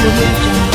audio jungle.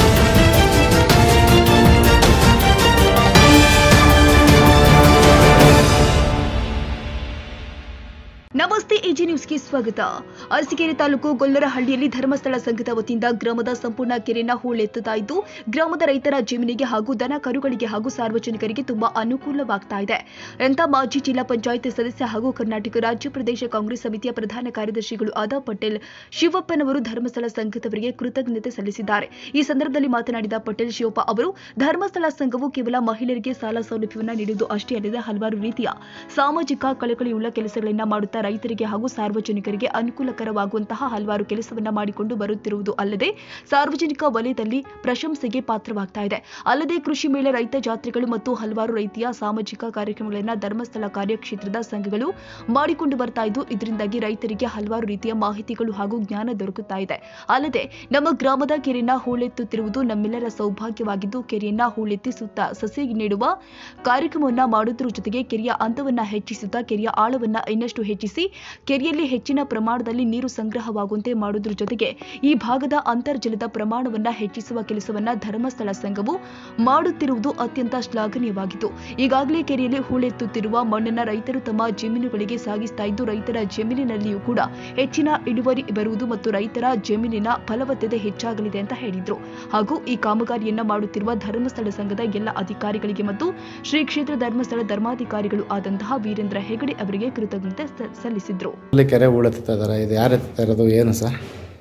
ನಮಸ್ತೆ AG ನ್ಯೂಸ್ಗೆ ಸ್ವಾಗತ ಅರಸೀಕೆರೆ ತಾಲೂಕು ಗೊಲ್ಲರಹಳ್ಳಿಯಲ್ಲಿ ಧರ್ಮಸ್ಥಳ ಸಂಘದ ವತಿಯಿಂದ ಗ್ರಾಮದ ಸಂಪೂರ್ಣ ಕೆರೆಯನ್ನ ಹೂಳೆತ್ತುತ್ತಾ ಇದ್ದು ಗ್ರಾಮದ ರೈತರ ಜಮೀನಿಗೆ ಹಾಗೂ ದನ ಕರುಗಳಿಗೆ ಹಾಗೂ ಸಾರ್ವಜನಿಕರಿಗೆ ತುಂಬಾ ಅನುಕೂಲವಾಗ್ತಾ ಇದೆ ಅಂತ ಮಾಜಿ ಜಿಲ್ಲಾ ಪಂಚಾಯತ್ ಸದಸ್ಯ ಹಾಗೂ ಕರ್ನಾಟಕ ರಾಜ್ಯ ಪ್ರದೇಶ ಕಾಂಗ್ರೆಸ್ ಸಮಿತಿಯ ಪ್ರಧಾನ ಕಾರ್ಯದರ್ಶಿಗಳು ಆದ ಪಟೇಲ್ ಶಿವಪ್ಪನವರು ಧರ್ಮಸ್ಥಳ ಸಂಘದವರಿಗೆ ಕೃತಜ್ಞತೆ ಸಲ್ಲಿಸಿದ್ದಾರೆ ಈ ಸಂದರ್ಭದಲ್ಲಿ ಮಾತನಾಡಿದ ಪಟೇಲ್ ಶಿವಪ್ಪ ಅವರು ಧರ್ಮಸ್ಥಳ ಸಂಘವು ಕೇವಲ ಮಹಿಳೆಯರಿಗೆ ಸಾಲ ಸೌಲಭ್ಯವನ್ನು ನೀಡುವುದು ಅಷ್ಟೇ ಅಲ್ಲದೆ ಹಲವಾರು ರೀತಿಯ ಸಾಮಾಜಿಕ ಕಳಕಳಿಯುಳ್ಳ ಕೆಲಸಗಳನ್ನ ಮಾಡುತ್ತಾ ರೈತರಿಗೆ ಹಾಗೂ ಸಾರ್ವಜನಿಕರಿಗೆ ಅನುಕೂಲಕರವಾಗುವಂತಹ ಹಲವಾರು ಕೆಲಸವನ್ನ ಮಾಡಿಕೊಂಡು ಬರುತ್ತಿರುವುದು ಅಲ್ಲದೆ ಸಾರ್ವಜನಿಕ ವಲಯದಲ್ಲಿ ಪ್ರಶಂಸೆಗೆ ಪಾತ್ರವಾಗ್ತಾ ಇದೆ ಅಲ್ಲದೆ ಕೃಷಿ ಮೇಳ ರೈತ ಜಾತ್ರೆಗಳು ಮತ್ತು ಹಲವಾರು ರೀತಿಯ ಸಾಮಾಜಿಕ ಕಾರ್ಯಕ್ರಮಗಳನ್ನ ಧರ್ಮಸ್ಥಳ ಕಾರ್ಯಕ್ಷೇತ್ರದ ಸಂಘಗಳು ಮಾಡಿಕೊಂಡು ಬರ್ತಾ ಇದ್ದು ಇದರಿಂದಾಗಿ ರೈತರಿಗೆ ಹಲವಾರು ರೀತಿಯ ಮಾಹಿತಿಗಳು ಹಾಗೂ ಜ್ಞಾನ ದೊರಕುತ್ತಾ ಇದೆ ಅಲ್ಲದೆ ನಮ್ಮ ಗ್ರಾಮದ ಕೆರೆಯನ್ನ ಹೂಳೆತ್ತುತ್ತಿರುವುದು ನಮ್ಮೆಲ್ಲರ ಸೌಭಾಗ್ಯವಾಗಿದ್ದು ಕೆರೆಯನ್ನ ಹೂಳೆತ್ತಿ ಸುತ್ತ ಸಸಿ ನೀಡುವ ಕಾರ್ಯಕ್ರಮವನ್ನ ಮಾಡುವುದರ ಜೊತೆಗೆ ಕೆರೆಯ ಅಂತವನ್ನ ಹೆಚ್ಚಿಸುತ್ತಾ ಕೆರೆಯ ಆಳವನ್ನ ಇನ್ನಷ್ಟು ಹೆಚ್ಚಿಸಿ ಕೆರೆಯಲ್ಲಿ ಹೆಚ್ಚಿನ ಪ್ರಮಾಣದಲ್ಲಿ ನೀರು ಸಂಗ್ರಹವಾಗುವಂತೆ ಮಾಡುವುದರ ಜೊತೆಗೆ ಈ ಭಾಗದ ಅಂತರ್ಜಲದ ಪ್ರಮಾಣವನ್ನ ಹೆಚ್ಚಿಸುವ ಕೆಲಸವನ್ನ ಧರ್ಮಸ್ಥಳ ಸಂಘವು ಮಾಡುತ್ತಿರುವುದು ಅತ್ಯಂತ ಶ್ಲಾಘನೀಯವಾಗಿತ್ತು ಈಗಾಗಲೇ ಕೆರೆಯಲ್ಲಿ ಹೂಳೆತ್ತುತ್ತಿರುವ ಮಣ್ಣನ್ನ ರೈತರು ತಮ್ಮ ಜಮೀನುಗಳಿಗೆ ಸಾಗಿಸ್ತಾ ಇದ್ದು ರೈತರ ಜಮೀನಿನಲ್ಲಿಯೂ ಕೂಡ ಹೆಚ್ಚಿನ ಇಳುವರಿ ಬರುವುದು ಮತ್ತು ರೈತರ ಜಮೀನಿನ ಫಲವತ್ತತೆ ಹೆಚ್ಚಾಗಲಿದೆ ಅಂತ ಹೇಳಿದ್ರು ಹಾಗೂ ಈ ಕಾಮಗಾರಿಯನ್ನ ಮಾಡುತ್ತಿರುವ ಧರ್ಮಸ್ಥಳ ಸಂಘದ ಎಲ್ಲ ಅಧಿಕಾರಿಗಳಿಗೆ ಮತ್ತು ಶ್ರೀ ಕ್ಷೇತ್ರ ಧರ್ಮಸ್ಥಳ ಧರ್ಮಾಧಿಕಾರಿಗಳು ಆದಂತಹ ವೀರೇಂದ್ರ ಹೆಗಡೆ ಅವರಿಗೆ ಕೃತಜ್ಞತೆ ಸ- ಸಲ್ಲಿಸಿದ್ರು ಇಲ್ಲಿ ಕೆರೆ ಹೂಳೆತ್ತಾ ಇದ್ದಾರೆ ಇದು ಯಾರು ಎತ್ತಾ ಇರೋದು ಏನು ಸರ್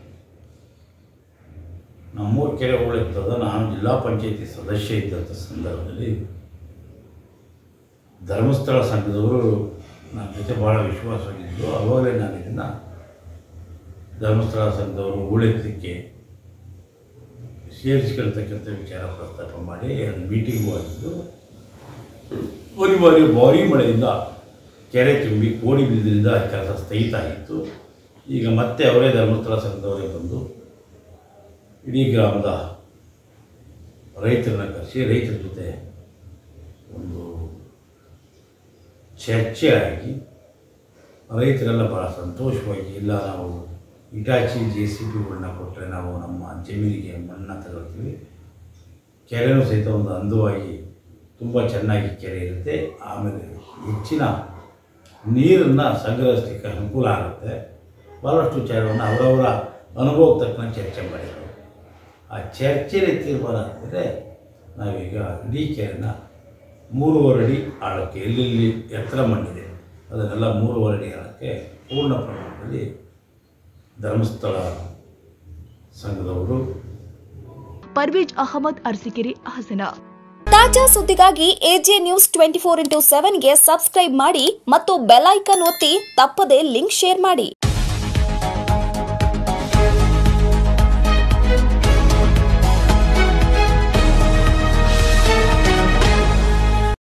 ನಮ್ಮೂರು ಕೆರೆ ಉಳಿತದ ನಾನು ಜಿಲ್ಲಾ ಪಂಚಾಯತಿ ಸದಸ್ಯ ಇದ್ದಂಥ ಸಂದರ್ಭದಲ್ಲಿ ಧರ್ಮಸ್ಥಳ ಸಂಘದವರು ನನ್ನ ಜೊತೆ ಭಾಳ ವಿಶ್ವಾಸವಾಗಿದ್ದು ಅವಾಗಲೇ ನಾನು ಇದನ್ನು ಧರ್ಮಸ್ಥಳ ಸಂಘದವರು ಉಳಿತಕ್ಕೆ ಸೇರಿಸ್ಕೊಳ್ತಕ್ಕಂಥ ವಿಚಾರ ಪ್ರಸ್ತಾಪ ಮಾಡಿ ಎರಡು ಮೀಟಿಂಗು ಆಗಿದ್ದು ಅನಿವಾರ್ಯ ಭಾರಿ ಮಳೆಯಿಂದ ಕೆರೆ ತುಂಬಿ ಕೋಡಿ ಬಿದ್ದಿದ್ದರಿಂದ ಆ ಕೆಲಸ ಸ್ಥಗಿತ ಆಗಿತ್ತು ಈಗ ಮತ್ತೆ ಅವರೇ ಧರ್ಮಸ್ಥಳ ಸಂಘದವರೇ ಬಂದು ಇಡೀ ಗ್ರಾಮದ ರೈತರನ್ನ ಕರೆಸಿ ರೈತರ ಜೊತೆ ಒಂದು ಚರ್ಚೆ ಆಗಿ ರೈತರೆಲ್ಲ ಭಾಳ ಸಂತೋಷವಾಗಿ ಇಲ್ಲ ನಾವು ಇಟಾಚಿ ಜೆ ಸಿ ಪಿಗಳನ್ನ ಕೊಟ್ಟರೆ ನಾವು ನಮ್ಮ ಜಮೀನಿಗೆ ಮಣ್ಣನ್ನು ತಗೊಳ್ತೀವಿ ಕೆರೆನೂ ಸಹಿತ ಒಂದು ಅಂದವಾಗಿ ತುಂಬ ಚೆನ್ನಾಗಿ ಕೆರೆ ಇರುತ್ತೆ ಆಮೇಲೆ ಹೆಚ್ಚಿನ ನೀರನ್ನು ಸಂಗ್ರಹಿಸಲಿಕ್ಕೆ ಅನುಕೂಲ ಆಗುತ್ತೆ ಭಾಳಷ್ಟು ವಿಚಾರವನ್ನು ಅವರವರ ಅನುಭವಕ್ಕೆ ತಕ್ಕಂಗೆ ಚರ್ಚೆ ಮಾಡಿದರು ಆ ಚರ್ಚೆಯಲ್ಲಿ ತೀರ್ಮಾನ ಅಂದರೆ ನಾವೀಗ ಇಡೀ ಕೆರೆನ ಮೂರುವರೆ ಅಡಿ ಆಳಕ್ಕೆ ಎಲ್ಲೆಲ್ಲಿ ಎತ್ತರ ಮಣ್ಣಿದೆ ಅದನ್ನೆಲ್ಲ ಮೂರುವರೆ ಅಡಿ ಆಳಕ್ಕೆ ಪೂರ್ಣ ಪ್ರಮಾಣದಲ್ಲಿ ಧರ್ಮಸ್ಥಳ ಸಂಘದವರು ಪರ್ವೇಜ್ ಅಹಮದ್ ಅರಸೀಕೆರೆ ಹಾಸನ ತಾಜಾ ಸುದ್ದಿಗಾಗಿ AJ news twenty four into ಸೆವೆನ್ಗೆ ಸಬ್ಸ್ಕ್ರೈಬ್ ಮಾಡಿ ಮತ್ತು ಬೆಲ್ ಐಕನ್ ಒತ್ತಿ ತಪ್ಪದೇ ಲಿಂಕ್ ಶೇರ್ ಮಾಡಿ